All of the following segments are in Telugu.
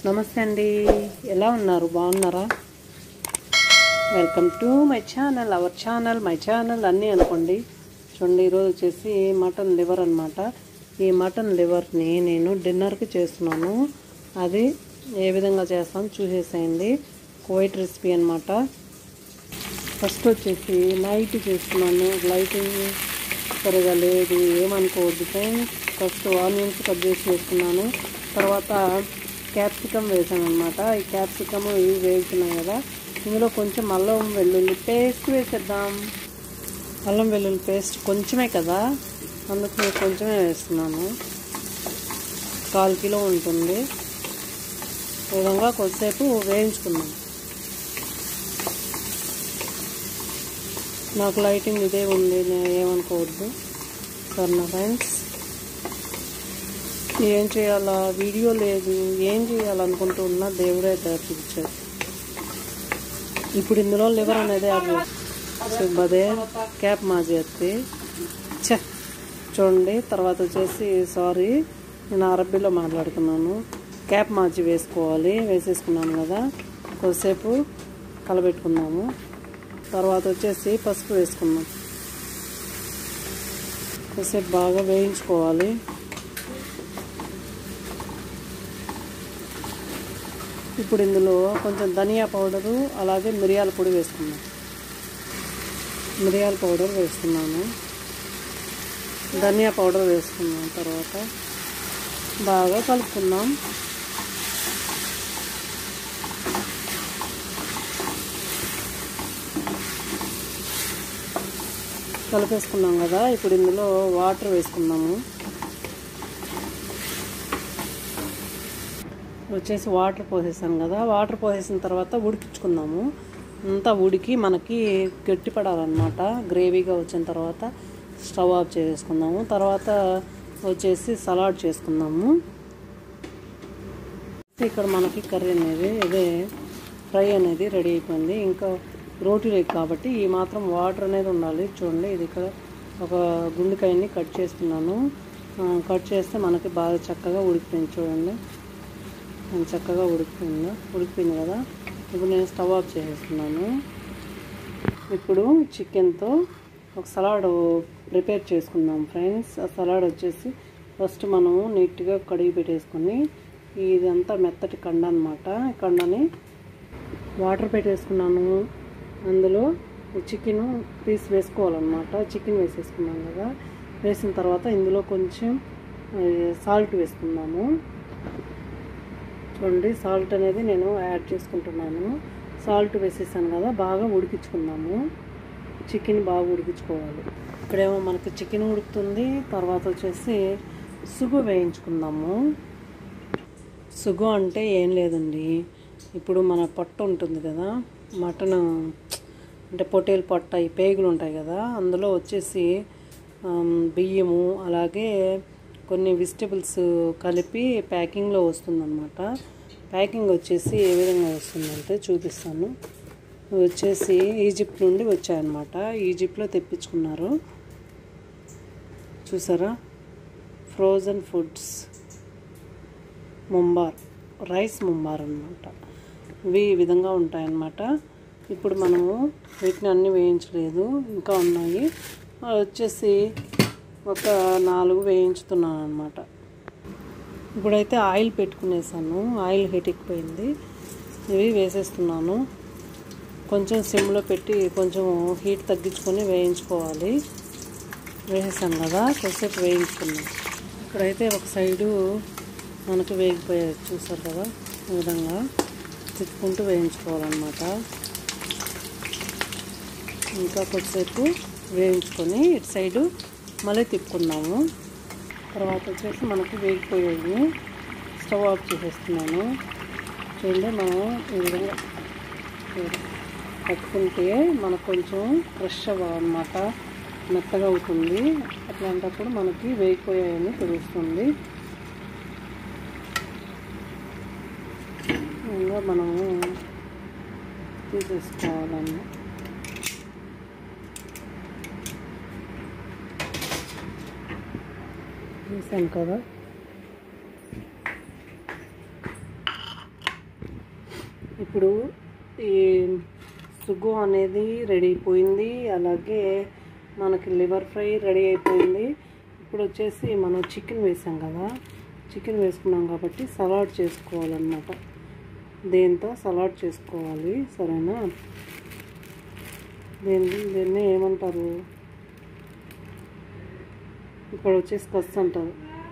నమస్తే అండి ఎలా ఉన్నారు బాగున్నారా welcome to my channel our channel my channel అన్నీ అనుకోండి చూడండి ఈరోజు వచ్చేసి మటన్ లివర్ అన్నమాట ఈ మటన్ లివర్ని నేను డిన్నర్కి చేస్తున్నాను అది ఏ విధంగా చేస్తాను చూసేసేయండి కువైట్ రెసిపీ అన్నమాట ఫస్ట్ వచ్చేసి నైట్ చేస్తున్నాను లైటింగ్ సరిగా లేదు ఏమనుకోవద్దు ఫ్రెండ్స్ ఫస్ట్ ఆనియన్స్ కట్ చేసి వేసుకున్నాను తర్వాత క్యాప్సికమ్ వేసాను అనమాట ఈ క్యాప్సికమ్ ఇవి వేస్తున్నాయి కదా ఇందులో కొంచెం అల్లం వెల్లుల్లి పేస్ట్ వేసేద్దాం అల్లం వెల్లుల్లి పేస్ట్ కొంచెమే కదా అందుకు నేను కొంచెమే వేస్తున్నాను కాల్ కిలో ఉంటుంది ఈ విధంగా కొద్దిసేపు వేయించుకున్నాను నాకు లైటింగ్ ఇదే ఉంది నేను ఏమనుకోవద్దు సరేనా ఫ్రెండ్స్ ఏం చేయాలా వీడియో లేదు ఏం చేయాలనుకుంటూ ఉన్నా దేవుడే దర్శించాడు ఇప్పుడు ఇందులో లివర్ అనేది యాడ్ బదే క్యాప్ మాజీ ఎత్తి ఛ చూడండి తర్వాత వచ్చేసి సారీ నేను అరబ్బీలో మాట్లాడుతున్నాను క్యాప్ మాజీ వేసుకోవాలి వేసేసుకున్నాను కదా కొద్దిసేపు కలబెట్టుకున్నాము తర్వాత వచ్చేసి పసుపు వేసుకున్నాం కొద్దిసేపు బాగా వేయించుకోవాలి ఇప్పుడు ఇందులో కొంచెం ధనియా పౌడరు అలాగే మిరియాల పొడి వేసుకున్నాం మిరియాల పౌడర్ వేస్తున్నాను ధనియా పౌడర్ వేసుకున్నాం తర్వాత బాగా కలుపుకుందాం కలిపేసుకున్నాం కదా ఇప్పుడు ఇందులో వాటర్ వేసుకున్నాము వచ్చేసి వాటర్ పోసేసాను కదా వాటర్ పోసేసిన తర్వాత ఉడికించుకుందాము అంతా ఉడికి మనకి గట్టి పడాలన్నమాట గ్రేవీగా వచ్చిన తర్వాత స్టవ్ ఆఫ్ చేసుకుందాము తర్వాత వచ్చేసి సలాడ్ చేసుకుందాము ఇక్కడ మనకి కర్రీ అనేది ఇదే ఫ్రై అనేది రెడీ అయిపోయింది ఇంకా రోటీ లేక్ కాబట్టి ఈ మాత్రం వాటర్ అనేది ఉండాలి చూడండి ఇది ఇక్కడ ఒక గుండెకాయని కట్ చేస్తున్నాను కట్ చేస్తే మనకి బాగా చక్కగా ఉడికిపోయింది చూడండి చక్కగా ఉడికిపోయింది ఉడికిపోయింది కదా ఇప్పుడు నేను స్టవ్ ఆఫ్ చేసేస్తున్నాను ఇప్పుడు చికెన్తో ఒక సలాడ్ ప్రిపేర్ చేసుకుందాం ఫ్రెండ్స్ ఆ సలాడ్ వచ్చేసి ఫస్ట్ మనము నీట్గా కడిగి పెట్టేసుకొని ఇదంతా మెత్తటి కండ అనమాట కండని వాటర్ పెట్టేసుకున్నాను అందులో చికెన్ పీస్ వేసుకోవాలన్నమాట చికెన్ వేసేసుకున్నాం కదా వేసిన తర్వాత ఇందులో కొంచెం సాల్ట్ వేసుకుందాము చూడండి సాల్ట్ అనేది నేను యాడ్ చేసుకుంటున్నాను సాల్ట్ వేసేసాను కదా బాగా ఉడికించుకుందాము చికెన్ బాగా ఉడికించుకోవాలి ఇక్కడేమో మనకి చికెన్ ఉడుకుతుంది తర్వాత వచ్చేసి సుగు వేయించుకుందాము సుగు అంటే ఏం లేదండి ఇప్పుడు మన పొట్ట ఉంటుంది కదా మటన్ అంటే పొట్టేలు పొట్ట ఈ పేగులు ఉంటాయి కదా అందులో వచ్చేసి బియ్యము అలాగే కొన్ని వెజిటబుల్స్ కలిపి ప్యాకింగ్లో వస్తుందన్నమాట ప్యాకింగ్ వచ్చేసి ఏ విధంగా వస్తుందంటే చూపిస్తాను వచ్చేసి ఈజిప్ట్ నుండి వచ్చాయన్నమాట ఈజిప్ట్లో తెప్పించుకున్నారు చూసారా ఫ్రోజన్ ఫుడ్స్ ముంబార్ రైస్ ముంబార్ అనమాట ఇవి ఈ విధంగా ఉంటాయన్నమాట ఇప్పుడు మనము వీటిని అన్నీ వేయించలేదు ఇంకా ఉన్నాయి వచ్చేసి ఒక నాలుగు వేయించుతున్నాను అనమాట ఇప్పుడైతే ఆయిల్ పెట్టుకునేసాను ఆయిల్ హీట్ ఎక్కిపోయింది ఇవి వేసేస్తున్నాను కొంచెం సిమ్లో పెట్టి కొంచెం హీట్ తగ్గించుకొని వేయించుకోవాలి వేసేసాను కదా కొద్దిసేపు వేయించుకున్నాం ఇక్కడైతే ఒక సైడు మనకు వేగిపోయాయి చూసారు కదా ఈ విధంగా తిప్పుకుంటూ వేయించుకోవాలన్నమాట ఇంకా కొద్దిసేపు వేయించుకొని ఇటు సైడు మళ్ళీ తిప్పుకుందాము తర్వాత వచ్చేసి మనకు వేగిపోయేది స్టవ్ ఆఫ్ చేసేస్తున్నాను చూడండి మనం ఈ విధంగా పెట్టుకుంటే మనకు కొంచెం ఫ్రెష్ అన్నమాట మెత్తగా అవుతుంది అట్లాంటప్పుడు మనకి వేగిపోయాయని తెలుస్తుంది ఇంకా మనము తీసేసుకోవాలన్నమాట వేసాను కదా ఇప్పుడు ఈ సుగ్గు అనేది రెడీ అయిపోయింది అలాగే మనకి లివర్ ఫ్రై రెడీ అయిపోయింది ఇప్పుడు వచ్చేసి మనం చికెన్ వేసాం కదా చికెన్ వేసుకున్నాం కాబట్టి సలాడ్ చేసుకోవాలన్నమాట దీంతో సలాడ్ చేసుకోవాలి సరేనా దీన్ని దీన్ని ఏమంటారు ఇక్కడ వచ్చేసి కస్ అంటారు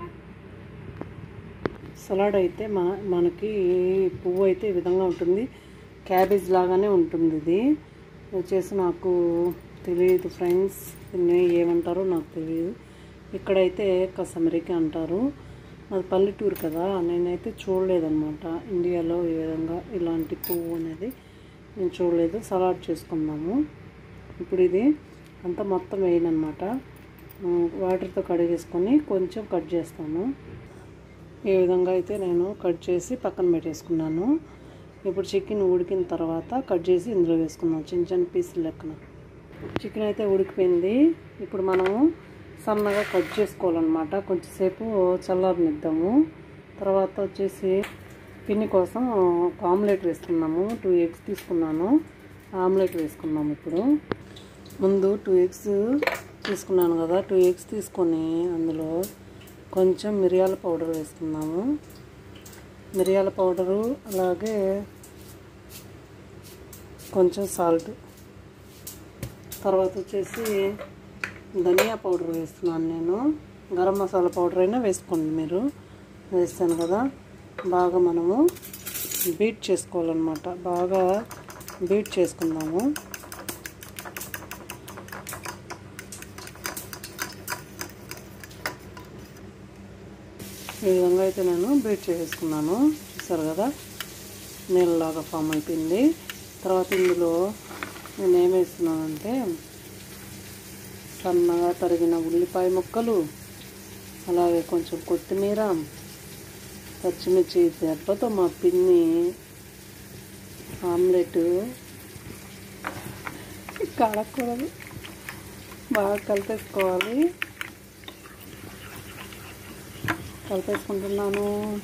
సలాడ్ అయితే మా మనకి పువ్వు అయితే ఈ విధంగా ఉంటుంది క్యాబేజ్ లాగానే ఉంటుంది ఇది వచ్చేసి నాకు తెలియదు ఫ్రెండ్స్ దీన్ని ఏమంటారో నాకు తెలియదు ఇక్కడైతే కసమరికి అంటారు అది పల్లెటూరు కదా నేనైతే చూడలేదన్నమాట ఇండియాలో ఈ విధంగా ఇలాంటి పువ్వు అనేది నేను చూడలేదు సలాడ్ చేసుకున్నాము ఇప్పుడు ఇది అంతా మొత్తం వేయనమాట వాటర్తో కడిగేసుకొని కొంచెం కట్ చేస్తాను ఈ విధంగా అయితే నేను కట్ చేసి పక్కన పెట్టేసుకున్నాను ఇప్పుడు చికెన్ ఉడికిన తర్వాత కట్ చేసి ఇందులో వేసుకున్నాం చిన్న చిన్న పీసులు లెక్కన చికెన్ అయితే ఉడికిపోయింది ఇప్పుడు మనము సన్నగా కట్ చేసుకోవాలన్నమాట కొంచెంసేపు చల్లారనిద్దాము తర్వాత వచ్చేసి పిన్ని కోసం ఒక ఆమ్లెట్ వేసుకున్నాము టూ ఎగ్స్ తీసుకున్నాను ఆమ్లెట్ వేసుకున్నాము ఇప్పుడు ముందు టూ ఎగ్స్ తీసుకున్నాను కదా టూ ఎగ్స్ తీసుకొని అందులో కొంచెం మిరియాల పౌడర్ వేసుకున్నాము మిరియాల పౌడరు అలాగే కొంచెం సాల్ట్ తర్వాత వచ్చేసి ధనియా పౌడర్ వేస్తున్నాను నేను గరం మసాలా పౌడర్ అయినా వేసుకోండి మీరు వేస్తాను కదా బాగా మనము బీట్ చేసుకోవాలన్నమాట బాగా బీట్ చేసుకుందాము ఈ విధంగా అయితే నేను బీట్ చేసేసుకున్నాను చూసారు కదా నీళ్ళలాగా ఫామ్ అయిపోయింది తర్వాత ఇందులో నేను ఏం వేస్తున్నానంటే సన్నగా తరిగిన ఉల్లిపాయ ముక్కలు అలాగే కొంచెం కొత్తిమీర పచ్చిమిర్చి దెబ్బతో మా పిన్ని ఆమ్లెట్ కడకూడదు బాగా కలిపేసుకోవాలి కలిపేసుకుంటున్నాను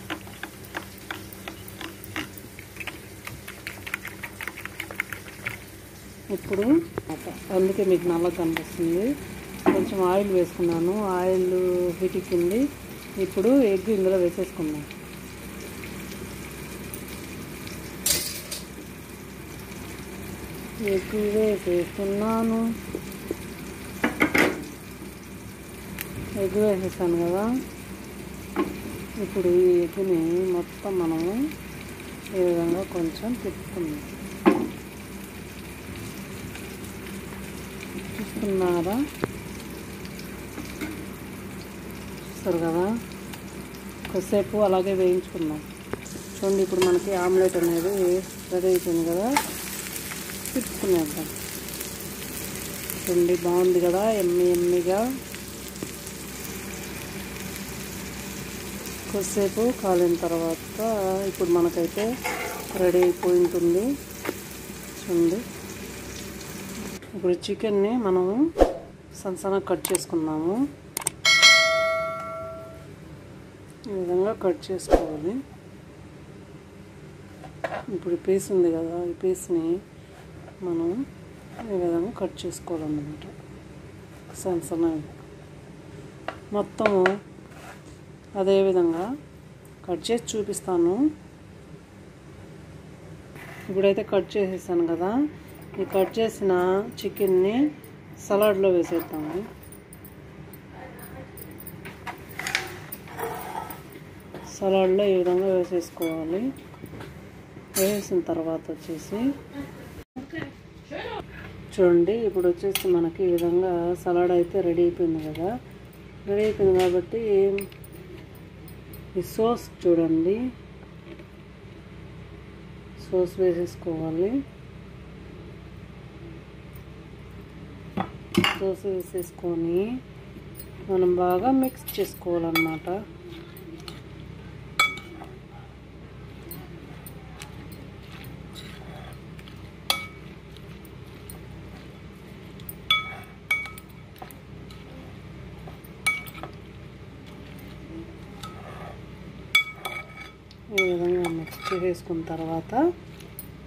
ఇప్పుడు అందుకే మీకు నల్లగా కనిపిస్తుంది కొంచెం ఆయిల్ వేసుకున్నాను ఆయిల్ హీట్ ఎక్కింది ఇప్పుడు ఎగ్ ఇందులో వేసేసుకున్నాను ఎగ్ వేసేస్తున్నాను ఎగ్ వేసేసాను కదా ఇప్పుడు ఈ ఎగ్ని మొత్తం మనము ఈ విధంగా కొంచెం తిప్పుకుందాం చూస్తున్నారా చూస్తారు కదా కొద్దిసేపు అలాగే వేయించుకుందాం చూడండి ఇప్పుడు మనకి ఆమ్లెట్ అనేది రెడీ అయిపోయింది కదా తిప్పుకునేద్దాం చూడండి బాగుంది కదా ఎమ్మి ఎమ్మిగా కొద్దిసేపు కాలిన తర్వాత ఇప్పుడు మనకైతే రెడీ అయిపోయి ఉంటుంది చూడండి ఇప్పుడు చికెన్ని మనము సన్న కట్ చేసుకున్నాము ఈ విధంగా కట్ చేసుకోవాలి ఇప్పుడు ఈ పీస్ ఉంది కదా ఈ పీస్ని మనం ఈ విధంగా కట్ చేసుకోవాలన్నమాట సన్న సన్నగా మొత్తము అదేవిధంగా కట్ చేసి చూపిస్తాను ఇప్పుడైతే కట్ చేసేసాను కదా ఈ కట్ చేసిన చికెన్ని సలాడ్లో వేసేద్దాము సలాడ్లో ఈ విధంగా వేసేసుకోవాలి వేసిన తర్వాత వచ్చేసి చూడండి ఇప్పుడు వచ్చేసి మనకి ఈ విధంగా సలాడ్ అయితే రెడీ అయిపోయింది కదా రెడీ అయిపోయింది కాబట్టి ఈ సోస్ చూడండి సోస్ వేసేసుకోవాలి సోస్ వేసేసుకొని మనం బాగా మిక్స్ చేసుకోవాలన్నమాట ఈ విధంగా మిక్స్ చేసుకున్న తర్వాత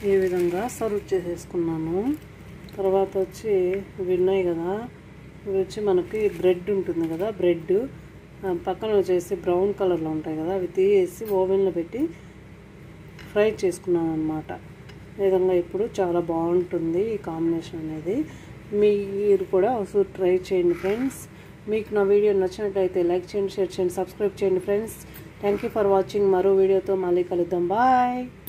ఈ విధంగా సర్వ్ చేసేసుకున్నాను తర్వాత వచ్చి ఇవి ఉన్నాయి కదా ఇవి వచ్చి మనకి బ్రెడ్ ఉంటుంది కదా బ్రెడ్ ఆ, పక్కన వచ్చేసి బ్రౌన్ కలర్లో ఉంటాయి కదా అవి తీసేసి ఓవెన్లో పెట్టి ఫ్రై చేసుకున్నాను అనమాట ఈ విధంగా ఇప్పుడు చాలా బాగుంటుంది ఈ కాంబినేషన్ అనేది మీరు కూడా ఒకసారి ట్రై చేయండి ఫ్రెండ్స్ మీకు నా వీడియో నచ్చినట్టయితే లైక్ చేయండి షేర్ చేయండి సబ్స్క్రైబ్ చేయండి friends thank you for watching మరో వీడియోతో మళ్ళీ కలుద్దాం బాయ్